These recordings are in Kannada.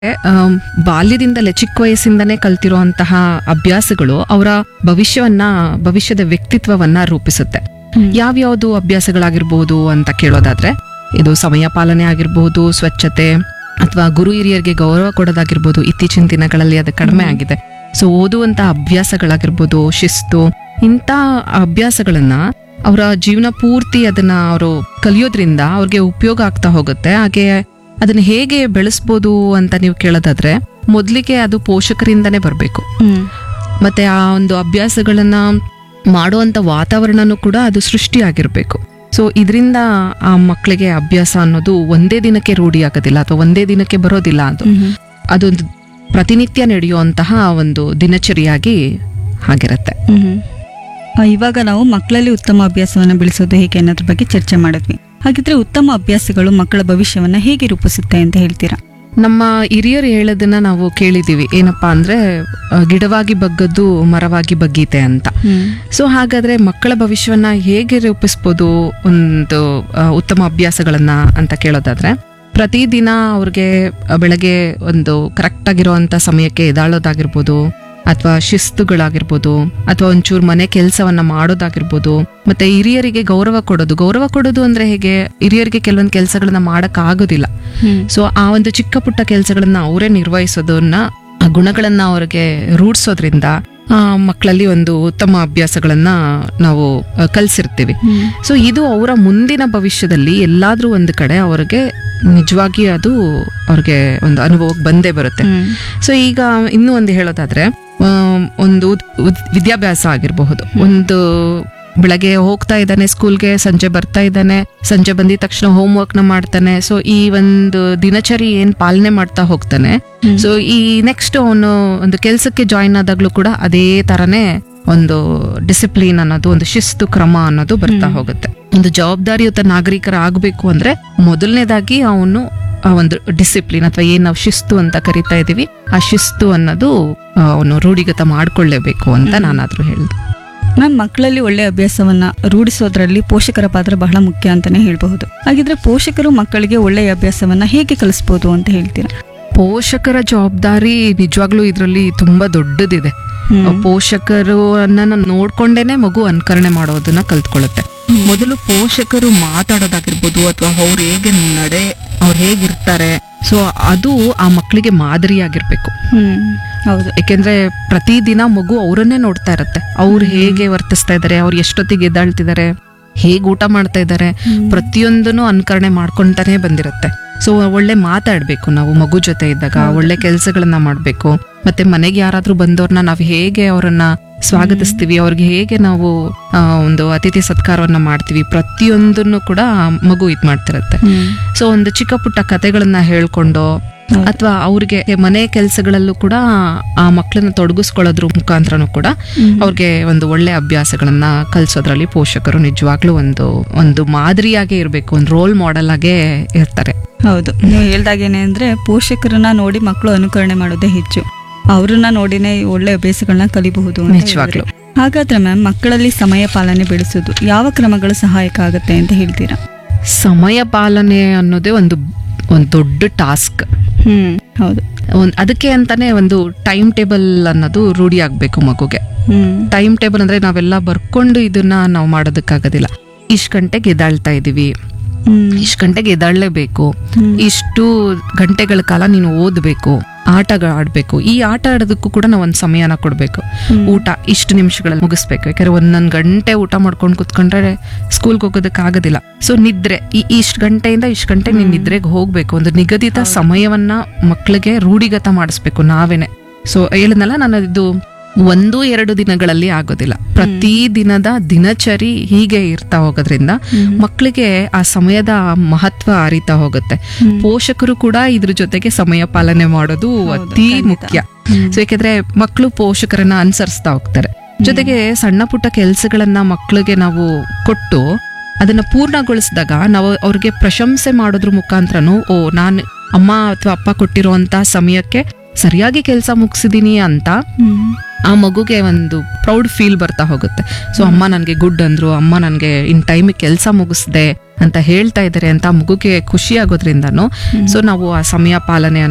ಆಮ್, ಬಾಲ್ಯದಿಂದಲೇ ಚಿಕ್ಕ ವಯಸ್ಸಿಂದನೇ ಕಲ್ತಿರುವಂತಹ ಅಭ್ಯಾಸಗಳು ಅವರ ಭವಿಷ್ಯವನ್ನ ಭವಿಷ್ಯದ ವ್ಯಕ್ತಿತ್ವವನ್ನ ರೂಪಿಸುತ್ತೆ ಯಾವ್ಯಾವ್ದು ಅಭ್ಯಾಸಗಳಾಗಿರ್ಬೋದು ಅಂತ ಕೇಳೋದಾದ್ರೆ ಇದು ಸಮಯ ಪಾಲನೆ ಆಗಿರ್ಬೋದು ಸ್ವಚ್ಛತೆ ಅಥವಾ ಗುರು ಹಿರಿಯರಿಗೆ ಗೌರವ ಕೊಡೋದಾಗಿರ್ಬೋದು ಇತ್ತೀಚಿನ ದಿನಗಳಲ್ಲಿ ಅದು ಕಡಿಮೆ ಆಗಿದೆ ಸೊ ಓದುವಂತ ಅಭ್ಯಾಸಗಳಾಗಿರ್ಬೋದು ಶಿಸ್ತು ಇಂಥ ಅಭ್ಯಾಸಗಳನ್ನ ಅವರ ಜೀವನ ಪೂರ್ತಿ ಅದನ್ನ ಅವರು ಕಲಿಯೋದ್ರಿಂದ ಅವ್ರಿಗೆ ಉಪಯೋಗ ಆಗ್ತಾ ಹೋಗುತ್ತೆ ಹಾಗೆ ಅದನ್ನ ಹೇಗೆ ಬೆಳೆಸ್ಬೋದು ಅಂತ ನೀವು ಕೇಳೋದಾದ್ರೆ ಮೊದಲಿಗೆ ಅದು ಪೋಷಕರಿಂದನೇ ಬರಬೇಕು ಹ್ಮ್ ಮತ್ತೆ ಆ ಒಂದು ಅಭ್ಯಾಸಗಳನ್ನ ಮಾಡುವಂತ ವಾತಾವರಣನೂ ಕೂಡ ಅದು ಸೃಷ್ಟಿಯಾಗಿರ್ಬೇಕು ಸೊ ಇದರಿಂದ ಆ ಮಕ್ಕಳಿಗೆ ಅಭ್ಯಾಸ ಅನ್ನೋದು ಒಂದೇ ದಿನಕ್ಕೆ ರೂಢಿ ಆಗೋದಿಲ್ಲ ಅಥವಾ ಒಂದೇ ದಿನಕ್ಕೆ ಬರೋದಿಲ್ಲ ಅದು ಹ್ಮ್ ಅದೊಂದು ಪ್ರತಿನಿತ್ಯ ನಡೆಯುವಂತಹ ಒಂದು ದಿನಚರಿಯಾಗಿ ಆಗಿರತ್ತೆ ಹ್ಮ್ ಆ, ಇವಾಗ ನಾವು ಮಕ್ಕಳಲ್ಲಿ ಉತ್ತಮ ಅಭ್ಯಾಸವನ್ನ ಬೆಳೆಸೋದು ಹೇಗೆ ಅನ್ನೋದ್ರ ಬಗ್ಗೆ ಚರ್ಚೆ ಮಾಡಿದ್ವಿ ಹಾಗಿದ್ರೆ ಉತ್ತಮ ಅಭ್ಯಾಸಗಳು ಮಕ್ಕಳ ಭವಿಷ್ಯವನ್ನ ಹೇಗೆ ರೂಪಿಸುತ್ತೆ ಅಂತ ಹೇಳ್ತೀರಾ ನಮ್ಮ ಹಿರಿಯರು ಹೇಳೋದನ್ನ ನಾವು ಕೇಳಿದೀವಿ ಏನಪ್ಪಾ ಅಂದ್ರೆ ಆ, ಗಿಡವಾಗಿ ಬಗ್ಗದ್ದು ಮರವಾಗಿ ಬಗ್ಗೀತೆ ಅಂತ ಸೊ ಹಾಗಾದ್ರೆ ಮಕ್ಕಳ ಭವಿಷ್ಯವನ್ನ ಹೇಗೆ ರೂಪಿಸ್ಬೋದು ಒಂದು ಆ, ಉತ್ತಮ ಅಭ್ಯಾಸಗಳನ್ನ ಅಂತ ಕೇಳೋದಾದ್ರೆ ಪ್ರತಿದಿನ ಅವ್ರಿಗೆ ಆ, ಬೆಳಗ್ಗೆ ಒಂದು ಕರೆಕ್ಟ್ ಆಗಿರುವಂತ ಸಮಯಕ್ಕೆ ಎದಾಳೋದಾಗಿರ್ಬೋದು ಅಥವಾ ಶಿಸ್ತುಗಳಾಗಿರ್ಬೋದು ಅಥವಾ ಒಂಚೂರು ಮನೆ ಕೆಲಸವನ್ನ ಮಾಡೋದಾಗಿರ್ಬೋದು ಮತ್ತೆ ಹಿರಿಯರಿಗೆ ಗೌರವ ಕೊಡೋದು ಗೌರವ ಕೊಡೋದು ಅಂದ್ರೆ ಹೇಗೆ ಹಿರಿಯರಿಗೆ ಕೆಲವೊಂದು ಕೆಲಸಗಳನ್ನ ಮಾಡಕ್ ಆಗೋದಿಲ್ಲ ಸೊ ಆ ಒಂದು ಚಿಕ್ಕ ಪುಟ್ಟ ಕೆಲಸಗಳನ್ನ ಅವರೇ ನಿರ್ವಹಿಸೋದನ್ನ ಆ ಗುಣಗಳನ್ನ ಅವ್ರಿಗೆ ರೂಢಿಸೋದ್ರಿಂದ ಆ ಮಕ್ಕಳಲ್ಲಿ ಒಂದು ಉತ್ತಮ ಅಭ್ಯಾಸಗಳನ್ನ ನಾವು ಆ, ಕಲ್ಸಿರ್ತೀವಿ ಸೊ ಇದು ಅವರ ಮುಂದಿನ ಭವಿಷ್ಯದಲ್ಲಿ ಎಲ್ಲಾದ್ರೂ ಒಂದು ಕಡೆ ಅವ್ರಿಗೆ ನಿಜವಾಗಿ ಅದು ಅವ್ರಿಗೆ ಒಂದು ಅನುಭವಕ್ಕೆ ಬಂದೇ ಬರುತ್ತೆ ಸೊ ಈಗ ಇನ್ನೂ ಒಂದು ಹೇಳೋದಾದ್ರೆ ಆಮ್, ಒಂದು ಉದ್- ಉದ್- ವಿದ್ಯಾಭ್ಯಾಸ ಆಗಿರಬಹುದು ಒಂದು ಬೆಳಗ್ಗೆ ಹೋಗ್ತಾ ಇದ್ದಾನೆ ಸ್ಕೂಲ್ಗೆ ಸಂಜೆ ಬರ್ತಾ ಇದ್ದಾನೆ ಸಂಜೆ ಬಂದಿದ ತಕ್ಷಣ ಹೋಮ್ ವರ್ಕ್ ನ ಮಾಡ್ತಾನೆ ಸೊ ಈ ಒಂದು ದಿನಚರಿ ಏನ್ ಪಾಲನೆ ಮಾಡ್ತಾ ಹೋಗ್ತಾನೆ ಸೊ ಈ ನೆಕ್ಸ್ಟ್ ಅವನು ಒಂದು ಕೆಲ್ಸಕ್ಕೆ ಜಾಯಿನ್ ಆದಾಗ್ಲೂ ಕೂಡ ಅದೇ ತರನೇ ಒಂದು ಡಿಸಿಪ್ಲಿನ್ ಅನ್ನೋದು ಒಂದು ಶಿಸ್ತು ಕ್ರಮ ಅನ್ನೋದು ಬರ್ತಾ ಹೋಗುತ್ತೆ ಒಂದು ಜವಾಬ್ದಾರಿಯುತ ನಾಗರಿಕರ ಆಗ್ಬೇಕು ಅಂದ್ರೆ ಮೊದಲನೇದಾಗಿ ಅವನು ಆ ಒಂದು ಡಿಸಿಪ್ಲಿನ್ ಅಥವಾ ಏನ್ ನಾವು ಶಿಸ್ತು ಅಂತ ಕರಿತಾ ಇದೀವಿ ಆ ಶಿಸ್ತು ಅನ್ನೋದು ಆ, ಅವನು ರೂಢಿಗತ ಮಾಡ್ಕೊಳ್ಳೇಬೇಕು ಅಂತ ನಾನಾದ್ರೂ ಹೇಳಿದೆ ಮ್ಯಾಮ್ ಮಕ್ಕಳಲ್ಲಿ ಒಳ್ಳೆ ಅಭ್ಯಾಸವನ್ನ ರೂಢಿಸೋದ್ರಲ್ಲಿ ಪೋಷಕರ ಪಾತ್ರ ಬಹಳ ಮುಖ್ಯ ಅಂತಾನೆ ಹೇಳ್ಬಹುದು ಹಾಗಿದ್ರೆ ಪೋಷಕರು ಮಕ್ಕಳಿಗೆ ಒಳ್ಳೆಯ ಅಭ್ಯಾಸವನ್ನ ಹೇಗೆ ಕಲಿಸ್ಬೋದು ಅಂತ ಹೇಳ್ತೀರಾ ಪೋಷಕರ ಜವಾಬ್ದಾರಿ ನಿಜವಾಗ್ಲೂ ಇದರಲ್ಲಿ ತುಂಬಾ ದೊಡ್ಡದಿದೆ ಹ್ಮ್. ಪೋಷಕರು ಅನ್ನ ನೋಡ್ಕೊಂಡೇನೆ ಮಗು ಅನುಕರಣೆ ಮಾಡೋದನ್ನ ಕಲ್ತ್ಕೊಳ್ಳುತ್ತೆ ಮೊದಲು ಪೋಷಕರು ಮಾತಾಡೋದಾಗಿರ್ಬೋದು ಅಥವಾ ಅವ್ರು ಹೇಗೆ ನಡೆ ಅವ್ರು ಹೇಗಿರ್ತಾರೆ ಸೊ ಅದು ಆ ಮಕ್ಕಳಿಗೆ ಮಾದರಿಯಾಗಿರ್ಬೇಕು ಹ್ಮ್ ಹೌದು ಯಾಕೆಂದ್ರೆ ಪ್ರತಿದಿನ ಮಗು ಅವರನ್ನೇ ನೋಡ್ತಾ ಇರತ್ತೆ ಅವ್ರು ಹೇಗೆ ವರ್ತಿಸ್ತಾ ಇದಾರೆ ಅವ್ರು ಎಷ್ಟೊತ್ತಿಗೆ ಎದ್ದಾಳ್ತಿದ್ದಾರೆ ಹೇಗೆ ಊಟ ಮಾಡ್ತಾ ಇದ್ದಾರೆ ಪ್ರತಿಯೊಂದನ್ನು ಅನುಕರಣೆ ಮಾಡ್ಕೊಂತಾನೆ ಬಂದಿರತ್ತೆ ಸೊ ಒಳ್ಳೆ ಮಾತಾಡ್ಬೇಕು ನಾವು ಮಗು ಜೊತೆ ಇದ್ದಾಗ ಒಳ್ಳೆ ಕೆಲಸಗಳನ್ನ ಮಾಡ್ಬೇಕು ಮತ್ತೆ ಮನೆಗೆ ಯಾರಾದ್ರೂ ಬಂದವ್ರನ್ನ ನಾವು ಹೇಗೆ ಅವರನ್ನ ಸ್ವಾಗತಿಸ್ತೀವಿ ಅವ್ರಿಗೆ ಹೇಗೆ ನಾವು ಆ, ಒಂದು ಅತಿಥಿ ಸತ್ಕಾರವನ್ನ ಮಾಡ್ತೀವಿ ಪ್ರತಿಯೊಂದನ್ನು ಕೂಡ ಆ ಮಗು ಇದ್ ಮಾಡ್ತಿರತ್ತೆ ಹ್ಮ್ ಸೊ ಒಂದು ಚಿಕ್ಕ ಪುಟ್ಟ ಕತೆಗಳನ್ನ ಹೇಳ್ಕೊಂಡು ಅಥವಾ ಅವ್ರಿಗೆ ಮನೆ ಕೆಲಸಗಳಲ್ಲೂ ಕೂಡ ಆ ಮಕ್ಕಳನ್ನ ತೊಡಗಿಸ್ಕೊಳ್ಳೋದ್ರ ಮುಖಾಂತರನು ಕೂಡ ಅವ್ರಿಗೆ ಒಂದು ಒಳ್ಳೆ ಅಭ್ಯಾಸಗಳನ್ನ ಕಲಿಸೋದ್ರಲ್ಲಿ ಪೋಷಕರು ನಿಜವಾಗ್ಲೂ ಒಂದು ಒಂದು ಮಾದರಿಯಾಗೆ ಇರಬೇಕು ಒಂದು ರೋಲ್ ಮಾಡೆಲ್ ಆಗೇ ಇರ್ತಾರೆ ಹೌದು ನೀವು ಹೇಳ್ದಾಗೇನೆ ಅಂದ್ರೆ ಪೋಷಕರನ್ನ ನೋಡಿ ಮಕ್ಕಳು ಅನುಕರಣೆ ಮಾಡೋದೇ ಹೆಚ್ಚು ಅವ್ರನ್ನ ನೋಡಿನೇ ಈ ಒಳ್ಳೆ ಅಭ್ಯಾಸಗಳನ್ನ ಕಲಿಬಹುದು ಅಂತ ನಿಜವಾಗ್ಲೂ. ಹೇಳಿದ್ರಿ. ಹಾಗಾದ್ರೆ ಮ್ಯಾಮ್ ಮಕ್ಕಳಲ್ಲಿ ಸಮಯ ಪಾಲನೆ ಬೆಳೆಸೋದು ಯಾವ ಕ್ರಮಗಳು ಸಹಾಯಕ ಆಗುತ್ತೆ ಅಂತ ಹೇಳ್ತೀರಾ ಸಮಯ ಪಾಲನೆ ಅನ್ನೋದೇ ಒಂದು ಒಂದು ದೊಡ್ಡ ಟಾಸ್ಕ್ ಹ್ಮ್ ಹೌದು ಒಂದ್ ಅದಕ್ಕೆ ಅಂತಾನೆ ಒಂದು ಟೈಮ್ ಟೇಬಲ್ ಅನ್ನೋದು ರೂಢಿ ಆಗ್ಬೇಕು ಮಗುಗೆ ಹ್ಮ್ ಟೈಮ್ ಟೇಬಲ್ ಅಂದ್ರೆ ನಾವೆಲ್ಲ ಬರ್ಕೊಂಡು ಇದನ್ನ ನಾವು ಮಾಡೋದಕ್ಕಾಗೋದಿಲ್ಲ ಇಷ್ಟು ಗಂಟೆಗೆ ಎದ್ದಾಳ್ತಾ ಇದೀವಿ ಹ್ಮ್ ಇಷ್ಟು ಗಂಟೆಗೆ ಎದ್ದಾಳ್ಲೇಬೇಕು ಹ್ಮ್. ಇಷ್ಟು ಗಂಟೆಗಳ ಕಾಲ ನೀನು ಓದಬೇಕು ಆಟಗಳು ಆಡ್ಬೇಕು ಈ ಆಟ ಆಡೋದಕ್ಕೂ ಕೂಡ ನಾವು ಒಂದು ಸಮಯನ ಕೊಡ್ಬೇಕು ಹ್ಮ್. ಊಟ ಇಷ್ಟು ನಿಮಿಷಗಳಲ್ಲಿ ಮುಗಿಸ್ಬೇಕು ಯಾಕಂದ್ರೆ ಒಂದೊಂದು ಗಂಟೆ ಊಟ ಮಾಡ್ಕೊಂಡು ಕುತ್ಕೊಂಡ್ರೆ ಸ್ಕೂಲ್ಗೆ ಹೋಗೋದಕ್ಕೆ ಆಗೋದಿಲ್ಲ ಸೊ ನಿದ್ರೆ ಈ ಇಷ್ಟು ಗಂಟೆಯಿಂದ ಇಷ್ಟು ಗಂಟೆ ನೀನ್ ನಿದ್ರೆಗೆ ಹೋಗ್ಬೇಕು ಒಂದು ನಿಗದಿತ ಸಮಯವನ್ನ ಮಕ್ಕಳಿಗೆ ರೂಢಿಗತ ಮಾಡಿಸ್ಬೇಕು ನಾವೇನೆ ಸೊ ಹೇಳಿದ್ನಲ್ಲ ನಾನು ಇದು ಒಂದು ಎರಡು ದಿನಗಳಲ್ಲಿ ಆಗೋದಿಲ್ಲ ಪ್ರತಿ ದಿನದ ದಿನಚರಿ ಹೀಗೆ ಇರ್ತಾ ಹೋಗೋದ್ರಿಂದ ಮಕ್ಕಳಿಗೆ ಆ ಸಮಯದ ಮಹತ್ವ ಅರಿತಾ ಹೋಗುತ್ತೆ ಪೋಷಕರು ಕೂಡ ಇದ್ರ ಜೊತೆಗೆ ಸಮಯ ಪಾಲನೆ ಮಾಡೋದು ಅತಿ ಮುಖ್ಯ ಸೊ ಯಾಕೆಂದ್ರೆ ಮಕ್ಕಳು ಪೋಷಕರನ್ನ ಅನುಸರಿಸ್ತಾ ಹೋಗ್ತಾರೆ ಜೊತೆಗೆ ಸಣ್ಣ ಪುಟ್ಟ ಕೆಲಸಗಳನ್ನ ಮಕ್ಕಳಿಗೆ ನಾವು ಕೊಟ್ಟು ಅದನ್ನ ಪೂರ್ಣಗೊಳಿಸಿದಾಗ ನಾವು ಅವ್ರಿಗೆ ಪ್ರಶಂಸೆ ಮಾಡೋದ್ರ ಮುಖಾಂತರನು ಓ ನಾನು ಅಮ್ಮ ಅಥವಾ ಅಪ್ಪ ಕೊಟ್ಟಿರುವಂತ ಸಮಯಕ್ಕೆ ಸರಿಯಾಗಿ ಕೆಲಸ ಮುಗಿಸಿದೀನಿ ಅಂತ ಹ್ಮ್ ಆ ಮಗುಗೆ ಒಂದು ಪ್ರೌಡ್ ಫೀಲ್ ಬರ್ತಾ ಹೋಗುತ್ತೆ ಸೊ ಅಮ್ಮ ನನಗೆ ಗುಡ್ ಅಂದ್ರು ಅಮ್ಮ ನನಗೆ ಇನ್ ಟೈಮಿಗೆ ಕೆಲಸ ಮುಗಿಸ್ದೆ ಅಂತ ಹೇಳ್ತಾ ಇದ್ದಾರೆ ಅಂತ ಆ ಮಗುಗೆ ಖುಷಿ ಆಗೋದ್ರಿಂದನು ಸೊ ನಾವು ಆ ಸಮಯ ಪಾಲನೆಯನ್ನ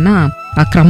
ಆ ಕ್ರಮ